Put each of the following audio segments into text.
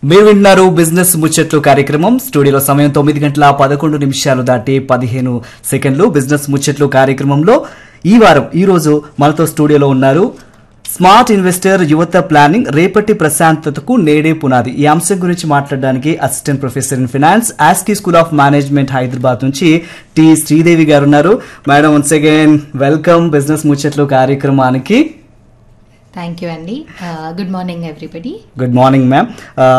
మీరు వింటున్నారు బిజినెస్ ముచ్చట్లు కార్యక్రమం స్టూడియోలో సమయం తొమ్మిది గంటల పదకొండు నిమిషాలు దాటి పదిహేను సెకండ్లు బిజినెస్ ముచ్చట్లు కార్యక్రమంలో ఈ వారం ఈ రోజు మనతో స్టూడియోలో ఉన్నారు స్మార్ట్ ఇన్వెస్టర్ యువత ప్లానింగ్ రేపటి ప్రశాంతతకు నేడే పునాది ఈ అంశం గురించి మాట్లాడడానికి assistant professor in finance ASCI school of management Hyderabad నుంచి టి శ్రీదేవి గారు ఉన్నారు madam once again welcome business ముచ్చట్లు కార్యక్రమానికి థ్యాంక్ యూ అండి good morning everybody good morning ma'am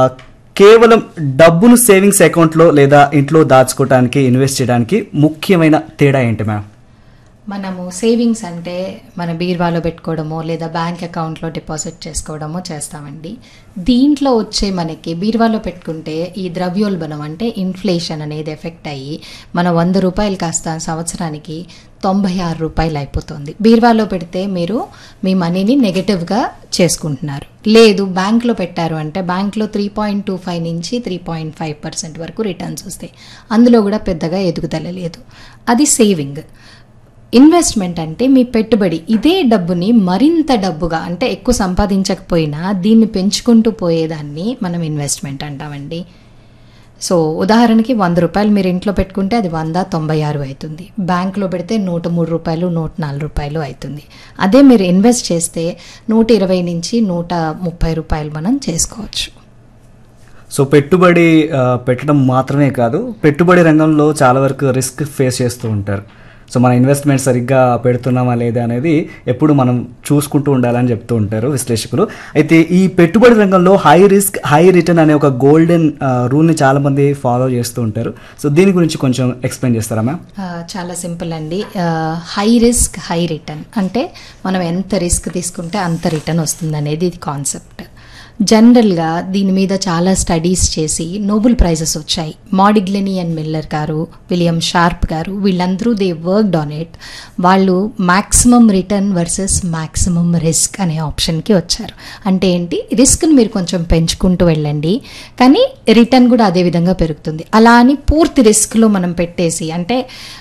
కేవలం డబ్బును సేవింగ్స్ అకౌంట్లో లేదా ఇంట్లో దాచుకోవడానికి ఇన్వెస్ట్ చేయడానికి ముఖ్యమైన తేడా ఏంటి మ్యామ్ మనము సేవింగ్స్ అంటే మన బీర్వాలో పెట్టుకోవడమో లేదా బ్యాంక్ అకౌంట్లో డిపాజిట్ చేసుకోవడమో చేస్తామండి దీంట్లో వచ్చే మనకి బీర్వాలో పెట్టుకుంటే ఈ ద్రవ్యోల్బణం అంటే ఇన్ఫ్లేషన్ అనేది ఎఫెక్ట్ అయ్యి మన వంద రూపాయలు కాస్త సంవత్సరానికి తొంభై ఆరు రూపాయలు అయిపోతుంది బీర్వాలో పెడితే మీరు మీ మనీని నెగటివ్గా చేసుకుంటున్నారు లేదు బ్యాంక్లో పెట్టారు అంటే బ్యాంక్లో త్రీ పాయింట్ టూ ఫైవ్ నుంచి త్రీ పాయింట్ ఫైవ్ పర్సెంట్ వరకు రిటర్న్స్ వస్తాయి అందులో కూడా పెద్దగా ఎదుగుదల లేదు అది సేవింగ్ ఇన్వెస్ట్మెంట్ అంటే మీ పెట్టుబడి ఇదే డబ్బుని మరింత డబ్బుగా అంటే ఎక్కువ సంపాదించకపోయినా దీన్ని పెంచుకుంటూ పోయేదాన్ని మనం ఇన్వెస్ట్మెంట్ అంటామండి సో ఉదాహరణకి వంద రూపాయలు మీరు ఇంట్లో పెట్టుకుంటే అది వంద తొంభై ఆరు అవుతుంది బ్యాంక్లో పెడితే నూట మూడు రూపాయలు నూట నాలుగు రూపాయలు అవుతుంది అదే మీరు ఇన్వెస్ట్ చేస్తే నూట ఇరవై నుంచి నూట ముప్పై రూపాయలు మనం చేసుకోవచ్చు సో పెట్టుబడి ఆ, పెట్టడం మాత్రమే కాదు పెట్టుబడి రంగంలో చాలా వరకు రిస్క్ ఫేస్ చేస్తూ ఉంటారు సో మన ఇన్వెస్ట్మెంట్ సరిగ్గా పెడుతున్నామా లేదా అనేది ఎప్పుడు మనం చూసుకుంటూ ఉండాలని చెప్తూ ఉంటారు విశ్లేషకులు అయితే ఈ పెట్టుబడి రంగంలో హై రిస్క్ హై రిటర్న్ అనే ఒక గోల్డెన్ రూల్ని చాలా మంది ఫాలో చేస్తూ ఉంటారు సో దీని గురించి కొంచెం ఎక్స్ప్లెయిన్ చేస్తారా మ్యామ్ ఆ, చాలా సింపుల్ అండి హై రిస్క్ హై రిటర్న్ అంటే మనం ఎంత రిస్క్ తీసుకుంటే అంత రిటర్న్ వస్తుంది అనేది ఇది కాన్సెప్ట్ జనరల్గా దీని మీద చాలా స్టడీస్ చేసి నోబెల్ ప్రైజెస్ వచ్చాయి మాడిగ్లెనీ అండ్ మిల్లర్ గారు విలియం షార్ప్ గారు వీళ్ళందరూ దే వర్క్డ్ ఆన్ ఇట్ వాళ్ళు maximum return versus maximum risk అనే ఆప్షన్కి వచ్చారు అంటే ఏంటి రిస్క్ని మీరు కొంచెం పెంచుకుంటూ వెళ్ళండి కానీ రిటర్న్ కూడా అదే విధంగా పెరుగుతుంది అలా అని పూర్తి రిస్క్లో మనం పెట్టేసి అంటే